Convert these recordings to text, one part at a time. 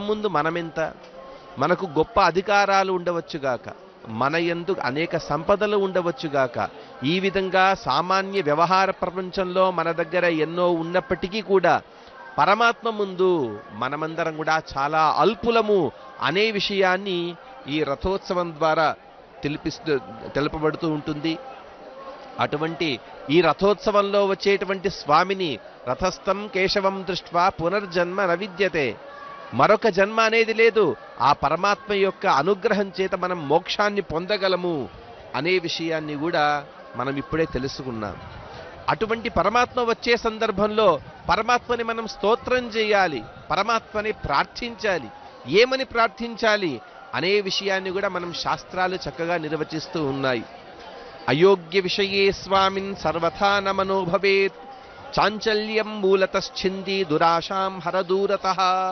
ముందు మనమెంత మనకు గొప్ప అధికారాలు ఉండవచ్చుగాక మన యందు అనేక సంపదలు ఉండవచ్చుగాక ఈ విధంగా సామాన్య వ్యవహార ప్రపంచంలో మన దగ్గర ఎన్నో ఉన్నప్పటికీ కూడా పరమాత్మ ముందు మనమందరం కూడా చాలా అల్పులము అనే విషయాన్ని ఈ రథోత్సవం ద్వారా తెలిపిస్తూ తెలుపబడుతూ ఉంటుంది అటువంటి ఈ రథోత్సవంలో వచ్చేటువంటి స్వామిని రథస్థం కేశవం దృష్ట్వా పునర్జన్మ నవిద్యతే మరొక జన్మ అనేది లేదు ఆ పరమాత్మ యొక్క అనుగ్రహం చేత మనం మోక్షాన్ని పొందగలము అనే విషయాన్ని కూడా మనం ఇప్పుడే తెలుసుకున్నాం అటువంటి పరమాత్మ వచ్చే సందర్భంలో పరమాత్మని మనం స్తోత్రం చేయాలి పరమాత్మని ప్రార్థించాలి ఏమని ప్రార్థించాలి అనే విషయాన్ని కూడా మనం శాస్త్రాలు చక్కగా నిర్వచిస్తూ ఉన్నాయి అయోగ్య విషయే స్వామిన్ సర్వథా నమనో భవేత్ చాంచల్యం మూలతశ్చింది దురాశాం హరదూరత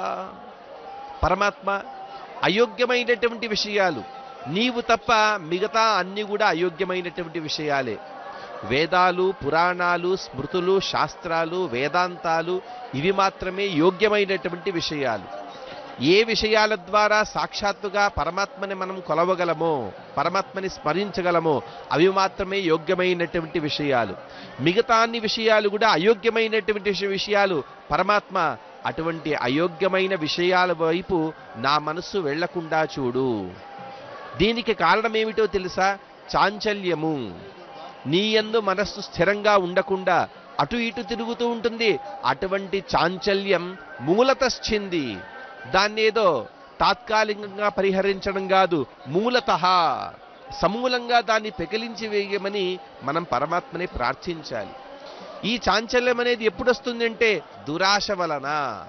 పరమాత్మ అయోగ్యమైనటువంటి విషయాలు నీవు తప్ప మిగతా అన్ని కూడా అయోగ్యమైనటువంటి విషయాలే వేదాలు పురాణాలు స్మృతులు శాస్త్రాలు వేదాంతాలు ఇవి మాత్రమే యోగ్యమైనటువంటి విషయాలు ఏ విషయాల ద్వారా సాక్షాత్తుగా పరమాత్మని మనం కొలవగలమో పరమాత్మని స్మరించగలమో అవి మాత్రమే యోగ్యమైనటువంటి విషయాలు మిగతా అన్ని విషయాలు కూడా అయోగ్యమైనటువంటి విష- విషయాలు పరమాత్మ అటువంటి అయోగ్యమైన విషయాల వైపు నా మనస్సు వెళ్లకుండా చూడు దీనికి కారణమేమిటో తెలుసా చాంచల్యము నీయందు మనస్సు స్థిరంగా ఉండకుండా అటు ఇటు తిరుగుతూ ఉంటుంది అటువంటి చాంచల్యం మూలతశ్చింది దాన్నేదో తాత్కాలికంగా పరిహరించడం కాదు మూలత సమూలంగా దాన్ని పెకిలించి వేయమని మనం పరమాత్మని ప్రార్థించాలి ఈ చాంచల్యం అనేది ఎప్పుడు వస్తుందంటే దురాశ వలన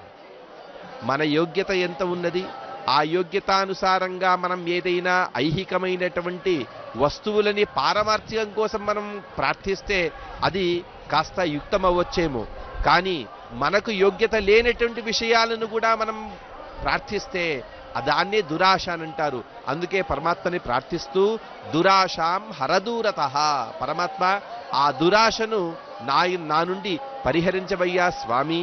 మన యోగ్యత ఎంత ఉన్నది ఆ యోగ్యతానుసారంగా మనం ఏదైనా ఐహికమైనటువంటి వస్తువులని పారమార్థికం కోసం మనం ప్రార్థిస్తే అది కాస్త యుక్తమవ్వచ్చేమో కానీ మనకు యోగ్యత లేనటువంటి విషయాలను కూడా మనం ప్రార్థిస్తే దాన్నే దురాశ అని అంటారు అందుకే పరమాత్మని ప్రార్థిస్తూ దురాశాం హరదూరత పరమాత్మ ఆ దురాశను నా నా నుండి పరిహరించవయ్యా స్వామి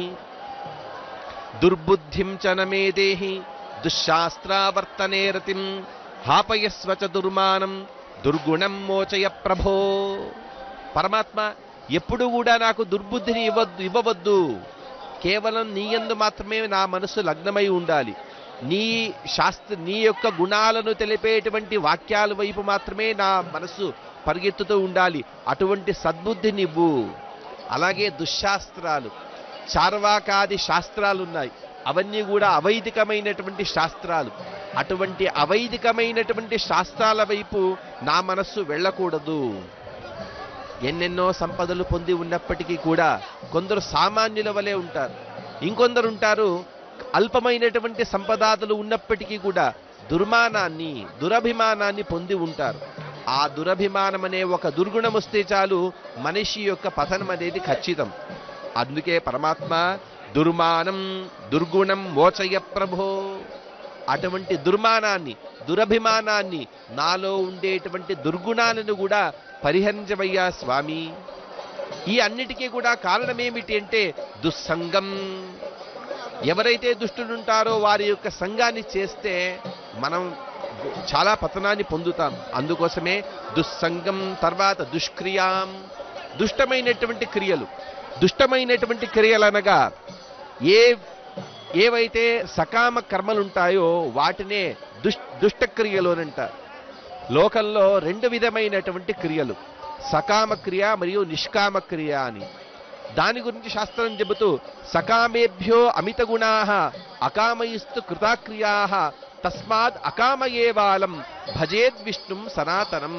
దుర్బుద్ధిం చ నమే దేహి దుశ్శాస్త్రావర్తనే రతిం హాపయస్వ చ దుర్మానం దుర్గుణం మోచయ ప్రభో పరమాత్మ ఎప్పుడు కూడా నాకు దుర్బుద్ధిని ఇవ్వద్దు ఇవ్వవద్దు కేవలం నీయందు మాత్రమే నా మనసు లగ్నమై ఉండాలి నీ శాస్త్ర నీ యొక్క గుణాలను తెలిపేటువంటి వాక్యాల వైపు మాత్రమే నా మనసు పరిగెత్తుతూ ఉండాలి అటువంటి సద్బుద్ధినివ్వు అలాగే దుశ్శాస్త్రాలు చార్వాకాది శాస్త్రాలు ఉన్నాయి అవన్నీ కూడా అవైదికమైనటువంటి శాస్త్రాలు అటువంటి అవైదికమైనటువంటి శాస్త్రాల వైపు నా మనస్సు వెళ్ళకూడదు ఎన్నెన్నో సంపదలు పొంది ఉన్నప్పటికీ కూడా కొందరు సామాన్యుల వలె ఉంటారు ఇంకొందరు ఉంటారు అల్పమైనటువంటి సంపదాదులు ఉన్నప్పటికీ కూడా దుర్మానాన్ని దురభిమానాన్ని పొంది ఉంటారు ఆ దురభిమానం అనే ఒక దుర్గుణం వస్తే చాలు మనిషి యొక్క పతనం అనేది ఖచ్చితం అందుకే పరమాత్మ దుర్మానం దుర్గుణం మోచయ ప్రభో అటువంటి దుర్మానాన్ని దురభిమానాన్ని నాలో ఉండేటువంటి దుర్గుణాలను కూడా పరిహరించవయ్యా స్వామి ఈ అన్నిటికీ కూడా కారణం ఏమిటి అంటే దుస్సంగం ఎవరైతే దుష్టులుంటారో వారి యొక్క సంఘాన్ని చేస్తే మనం చాలా పతనాన్ని పొందుతాం అందుకోసమే దుస్సంగం తర్వాత దుష్క్రియాం దుష్టమైనటువంటి క్రియలు దుష్టమైనటువంటి క్రియలు అనగా ఏ ఏవైతే సకామ కర్మలు ఉంటాయో వాటినే దుష్ దుష్టక్రియలు అని అంటారు లోకంలో రెండు విధమైనటువంటి క్రియలు సకామ క్రియ మరియు నిష్కామ క్రియ అని దాని గురించి శాస్త్రం చెబుతూ సకామేభ్యో అమిత గుణా అకామయిస్తు కృతాక్రియా తస్మాత్ అకామయేవాలం భజేద్ విష్ణుం సనాతనం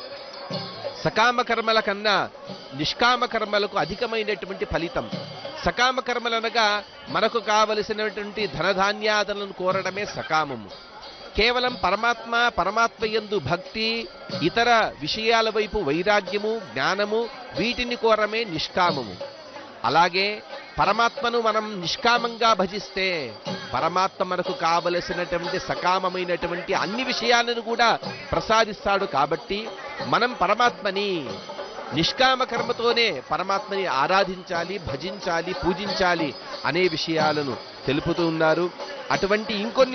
సకామ కర్మల కన్నా నిష్కామ కర్మలకు అధికమైనటువంటి ఫలితం సకామ కర్మలు అనగా మనకు కావలసినటువంటి ధనధాన్యాదులను కోరడమే సకామము కేవలం పరమాత్మ పరమాత్మ యందు భక్తి ఇతర విషయాల వైపు వైరాగ్యము జ్ఞానము వీటిని కోరమే నిష్కామము అలాగే పరమాత్మను మనం నిష్కామంగా భజిస్తే పరమాత్మ మనకు కావలసినటువంటి సకామమైనటువంటి అన్ని విషయాలను కూడా ప్రసాదిస్తాడు కాబట్టి మనం పరమాత్మని నిష్కామ కర్మతోనే పరమాత్మని ఆరాధించాలి భజించాలి పూజించాలి అనే విషయాలను తెలుపుతూ ఉన్నారు అటువంటి ఇంకొన్ని